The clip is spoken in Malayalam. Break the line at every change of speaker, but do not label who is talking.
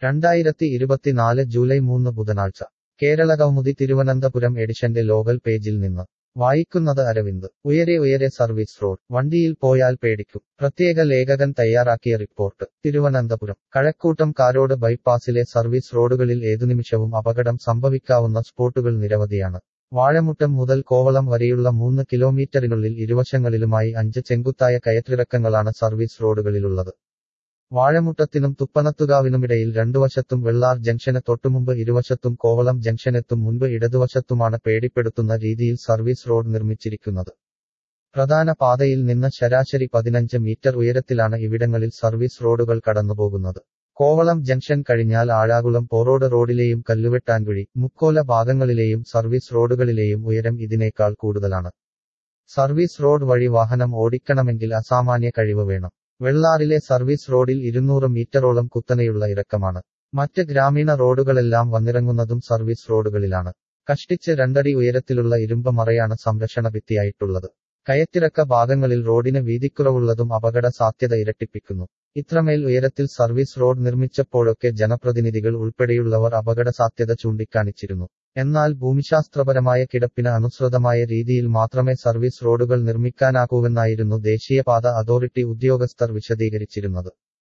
രണ്ടായിരത്തി ഇരുപത്തിനാല് ജൂലൈ മൂന്ന് ബുധനാഴ്ച കേരളകൗമുദി തിരുവനന്തപുരം എഡിഷന്റെ ലോകൽ പേജിൽ നിന്ന് വായിക്കുന്നത് അരവിന്ദ് ഉയരെ ഉയരെ സർവീസ് റോഡ് വണ്ടിയിൽ പോയാൽ പേടിക്കും പ്രത്യേക ലേഖകൻ തയ്യാറാക്കിയ റിപ്പോർട്ട് തിരുവനന്തപുരം കഴക്കൂട്ടം കാരോട് ബൈപ്പാസിലെ സർവീസ് റോഡുകളിൽ ഏതുനിമിഷവും അപകടം സംഭവിക്കാവുന്ന സ്പോട്ടുകൾ നിരവധിയാണ് വാഴമുട്ടം മുതൽ കോവളം വരെയുള്ള മൂന്ന് കിലോമീറ്ററിനുള്ളിൽ ഇരുവശങ്ങളിലുമായി അഞ്ച് ചെങ്കുത്തായ കയറ്റിറക്കങ്ങളാണ് സർവീസ് റോഡുകളിലുള്ളത് വാഴമുട്ടത്തിനും തുപ്പനത്തുകാവിനുമിടയിൽ രണ്ടുവശത്തും വെള്ളാർ ജംഗ്ഷന് തൊട്ടുമുമ്പ് ഇരുവശത്തും കോവളം ജംഗ്ഷനെത്തും മുൻപ് ഇടതുവശത്തുമാണ് പേടിപ്പെടുത്തുന്ന രീതിയിൽ സർവീസ് റോഡ് നിർമ്മിച്ചിരിക്കുന്നത് പ്രധാന പാതയിൽ നിന്ന് ശരാശരി പതിനഞ്ച് മീറ്റർ ഉയരത്തിലാണ് ഇവിടങ്ങളിൽ സർവീസ് റോഡുകൾ കടന്നുപോകുന്നത് കോവളം ജംഗ്ഷൻ കഴിഞ്ഞാൽ ആഴാകുളം പോറോഡ് റോഡിലെയും കല്ലുവെട്ടാൻകുഴി മുക്കോല ഭാഗങ്ങളിലെയും സർവീസ് റോഡുകളിലെയും ഉയരം ഇതിനേക്കാൾ കൂടുതലാണ് സർവീസ് റോഡ് വഴി വാഹനം ഓടിക്കണമെങ്കിൽ അസാമാന്യ കഴിവ് വേണം വെള്ളാറിലെ സർവീസ് റോഡിൽ ഇരുന്നൂറ് മീറ്ററോളം കുത്തനെയുള്ള ഇറക്കമാണ് മറ്റ് ഗ്രാമീണ റോഡുകളെല്ലാം വന്നിറങ്ങുന്നതും സർവീസ് റോഡുകളിലാണ് കഷ്ടിച്ച് രണ്ടടി ഉയരത്തിലുള്ള ഇരുമ്പ് മറയാണ് സംരക്ഷണ ഭിത്തിയായിട്ടുള്ളത് കയറ്റിറക്ക ഭാഗങ്ങളിൽ റോഡിന് വീതിക്കുറവുള്ളതും അപകട സാധ്യത ഇരട്ടിപ്പിക്കുന്നു ഇത്രമേൽ ഉയരത്തിൽ സർവീസ് റോഡ് നിർമ്മിച്ചപ്പോഴൊക്കെ ജനപ്രതിനിധികൾ ഉൾപ്പെടെയുള്ളവർ അപകട സാധ്യത ചൂണ്ടിക്കാണിച്ചിരുന്നു എന്നാൽ ഭൂമിശാസ്ത്രപരമായ കിടപ്പിന് അനുസൃതമായ രീതിയിൽ മാത്രമേ സർവീസ് റോഡുകൾ നിർമ്മിക്കാനാകൂവെന്നായിരുന്നു ദേശീയപാത അതോറിറ്റി ഉദ്യോഗസ്ഥർ വിശദീകരിച്ചിരുന്നത്